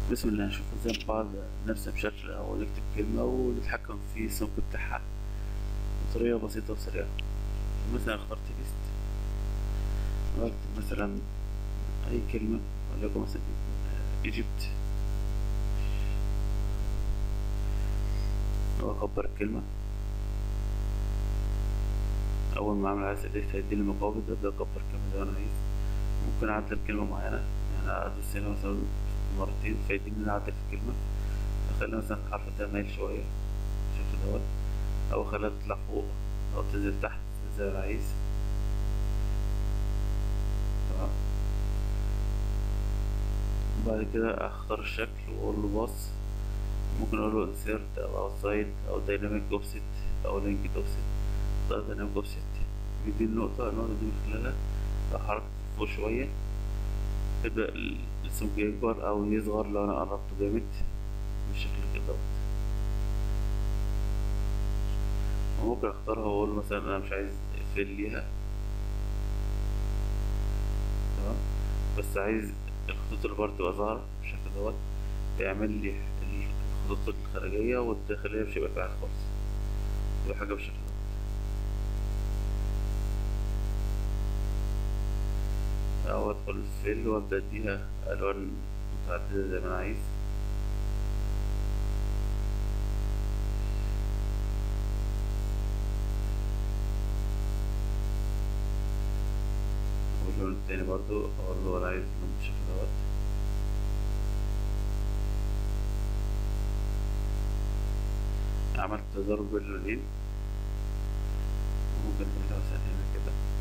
بسم الله نشوف ازاي مع بعض نرسم شكل او نكتب كلمة ونتحكم في السمك بتاعها بطريقة بسيطة وسريعة مثلا اختار تكست واكتب مثلا اي كلمة وليكن مثلا ايجيبت واكبر الكلمة اول ما اعمل عايز اديت هيديني مقابل ابدا اكبر الكلمة زي ما انا عايز ممكن اعدل كلمة معينة يعني ادوس هنا مثلا مرتين فيديني ان اعدل في كلمة اخلي مثلا الحرف ده مايل شوية بالشكل دوت او اخليها تطلع فوق او تنزل تحت زي ما انا عايز تمام وبعد كده اختار الشكل واقول له باص ممكن اقول له انسيرت او اوتسايد او دايناميك اوفست او لينك اوفست اختار دايناميك اوفست بيديني النقطة النقطة دي من خلالها لو حركت فوق شوية يبدأ السمك يكبر أو يصغر لو أنا قربته جامد بالشكل كده دوت وممكن اختارها واقول له مثلا انا مش عايز اقفل ليها تمام بس عايز الخطوط اللي برضه تبقى ظاهرة بالشكل دوت يعمل لي الخطوط الخارجية والداخلية مش هيبقى فيها خالص تبقى حاجة بالشكل دوت أو أدخل الفيل وأبدأ أديها ألوان متعددة زي ما أنا عايز واللون التاني برضو أقول له أنا عايز اللون بالشكل دوت عملت تضارب بين اللونين ممكن نعملها مثلا هنا كده